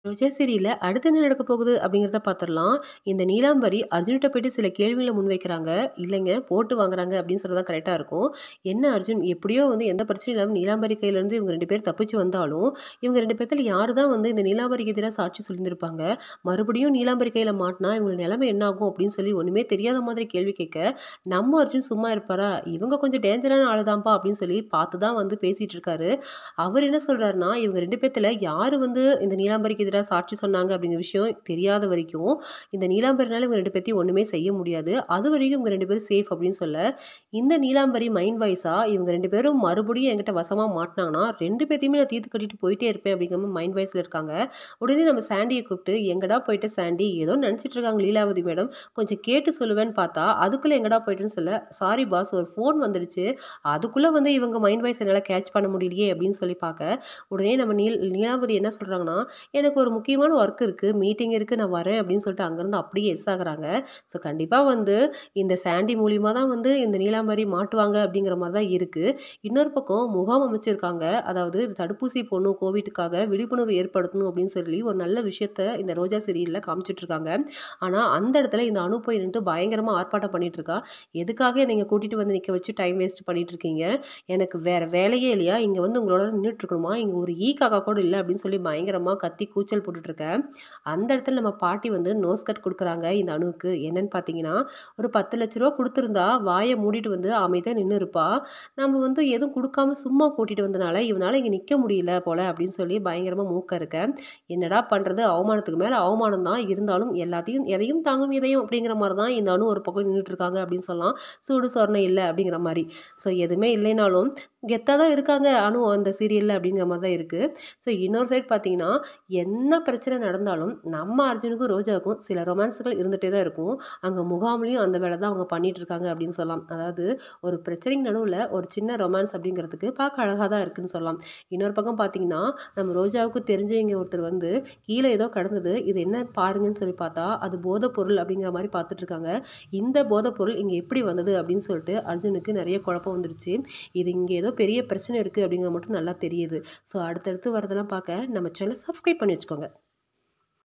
ரோஜா சீரியல்ல அடுத்து என்ன நடக்க போகுது அப்படிங்கிறத பார்த்துடலாம். இந்த நீலாம்பரி அர்ஜுன்ட்ட போயிட்டு சில கேள்விகள முன்வைக்கிறாங்க. இல்லைங்க போட்டு வாங்குறாங்க அப்படின்னு சொல்றது தான் கரெக்ட்டா இருக்கும். என்ன அர்ஜுன் எப்படியோ வந்து எந்த பிரச்சனையும் இல்லாம நீலாம்பரி கையிலேருந்து இவங்க 2 பேரும் தப்பிச்சு வந்தாலும், இவங்க 2 பேத்துல யாரு தான் வந்து இந்த நீலாம்பரிக்கு எதிரா சாட்சி சொல்லியிருந்திருப்பாங்க. மறுபடியும் நீலாம்பரி கையில மாட்டுனா இவங்க நிலைமை என்ன ஆகும் அப்படின்னு சொல்லி ஒண்ணுமே தெரியாத மாதிரி கேள்வி கேட்க, நம்ம அர்ஜுன் சும்மா இருப்பாரா? இவங்க கொஞ்சம் டேஞ்சரான ஆளு தான்ப்பா அப்படின்னு சொல்லி பார்த்து தான் வந்து பேசிட்டு இருக்காரு. அவர் என்ன சொல்றாருன்னா, இவங்க 2 பேத்துல யாரு வந்து இந்த நீலாம்பரிக்கு எதிரா சாட்சி சொன்னாங்க அப்படிங்கிற விஷயம் தெரியாத வரைக்கும், இந்த நீலாம்பரினால இவங்க 2 பேத்தையும் ஒண்ணுமே செய்ய முடியாது. அதுவரைக்கும் இவங்க 2 பேரும் சேஃப் அப்படின்னு சொல்ல, இந்த நீலாம்பரி மைண்ட் வாய்ஸா இவங்க 2 பேரும் மறுபடியும் என்கிட்ட வசமா மாட்டுனாங்கன்னா, 2 பேத்தையுமே நான் தீர்த்து கட்டிட்டு போயிட்டே இருப்பேன் அப்படிங்கிற மாரி மைண்ட் வாய்ஸ்ல இருக்காங்க. உடனே நம்ம சாண்டிய கூப்பிட்டு, எங்கடா போயிட்ட சாண்டி? ஏதோ நினைச்சிட்டு இருக்காங்க லீலாவதி மேடம். கொஞ்சம் கேட்டு சொல்லுவேன்னு பார்த்தா, அதுக்குள்ள எங்கடா போயிட்டேன்னு சொல்ல, சாரி பாஸ் ஒரு ஃபோன் வந்துடுச்சு. அதுக்குள்ள வந்து இவங்க மைண்ட் வாய்ஸ் என்னால கேட்ச் பண்ண முடியலையே அப்படின்னு சொல்லி பார்க்க, உடனே நம்ம நீல் நீலாம்பதி என்ன சொல்றாங்கன்னா, எனக்கு ஒரு முக்கியமான ஒர்க் இருக்கு. மீட்டிங் இருக்கு. நான் வரேன் அப்படின்னு சொல்லிட்டு அங்கருந்து அப்படியே எஸ் ஆகுறாங்க. ஸோ கண்டிப்பா வந்து இந்த சாண்டி மூலியமா தான் வந்து இந்த நீலாம்பரி மாட்டுவாங்க அப்படிங்கிற மாரி தான் இருக்கு. இன்னொரு பக்கம் முகாம் அமைச்சிருக்காங்க. அதாவது தடுப்பூசி போடணும் கோவிட்டுக்காக விழிப்புணர்வு ஏற்படுத்தணும் அப்படின்னு சொல்லி ஒரு நல்ல விஷயத்த இந்த ரோஜா சீரியல்ல காமிச்சிட்டு இருக்காங்க. ஆனா அந்த இடத்துல இந்த அனு போய் நின்னுட்டு பயங்கரமா ஆர்ப்பாட்டம் பண்ணிட்டு இருக்கா. எதுக்காக என்னை இங்க கூட்டிட்டு வந்து நிக்க வச்சு டைம் வேஸ்ட் பண்ணிட்டு இருக்கீங்க? எனக்கு வேற வேலையே இல்லையா? இங்க வந்து உங்களோட நின்னுட்டு இருக்கணுமா? இங்க ஒரு ஈ காக்கா கூட இல்ல அப்படின்னு சொல்லி பயங்கரமா கத்தி கூச்சல் போட்டுட்டு இருக்க, அந்த இடத்துல நம்ம பாட்டி வந்து நோஸ் கட் குடுக்குறாங்க இந்த அனுவுக்கு. என்னன்னு பார்த்தீங்கன்னா, ஒரு ரூ. 10,00,000 குடுத்திருந்தா வாய மூடிட்டு வந்து அமைதியா நின்னு இருப்பா. நம்ம வந்து எதுவும் குடுக்காம சும்மா கூட்டிட்டு வந்தனால, இவனால இங்க நிக்க முடியல போல அப்படின்னு சொல்லி பயங்கரமா மூக்க அறுக்க, என்னடா பண்றது? அவமானத்துக்கு மேல அவமானம் தான். இருந்தாலும் எல்லாத்தையும் எதையும் தாங்கும் இதயம் அப்படிங்கிற மாரி தான் இந்த அனு ஒரு பக்கம் நின்னுட்டு இருக்காங்க அப்படின்னு சொல்லலாம். சூடு சொரணை இல்ல அப்படிங்கிற மாரி. ஸோ எதுவுமே இல்லைனாலும், கெத்தா தான் இருக்காங்க அனு அந்த சீரியல்ல அப்படிங்கிற மாரி தான் இருக்கு. ஸோ இன்னொரு சைட் பார்த்தீங்கன்னா, என்ன பிரச்சனை நடந்தாலும் நம்ம அர்ஜுனுக்கும், ரோஜாவுக்கும் சில ரொமான்ஸ்கள் இருந்துட்டே தான் இருக்கும். அங்க முகாம்லயும் அந்த வேலை தான் அவங்க பண்ணிட்டு இருக்காங்க அப்படின்னு சொல்லலாம். அதாவது ஒரு பிரச்சனைக்கு நடுவுல ஒரு சின்ன ரொமான்ஸ் அப்படிங்கிறதுக்கு பார்க்க அழகா தான் இருக்குன்னு சொல்லலாம். இன்னொரு பக்கம் பார்த்தீங்கன்னா, நம்ம ரோஜாவுக்கு தெரிஞ்சவங்க ஒருத்தர் வந்து கீழ ஏதோ கிடந்தது. இது என்னன்னு பாருங்கன்னு சொல்லி பார்த்தா, அது போதைப் பொருள் அப்படிங்கிற மாரி பார்த்துட்டு இருக்காங்க. இந்த போதைப் பொருள் இங்க எப்படி வந்தது அப்படின்னு சொல்லிட்டு அர்ஜுனுக்கு நெறைய குழப்பம் வந்துருச்சு. இது இங்க ஏதோ பெரிய பிரச்சனை இருக்கு அப்படிங்கிறது மட்டும் நல்லா தெரியுது. ஸோ அடுத்தடுத்து வரதெல்லாம் பார்க்க நம்ம சேனல சப்ஸ்கிரைப் பண்ணி வச்சுக்கோங்க.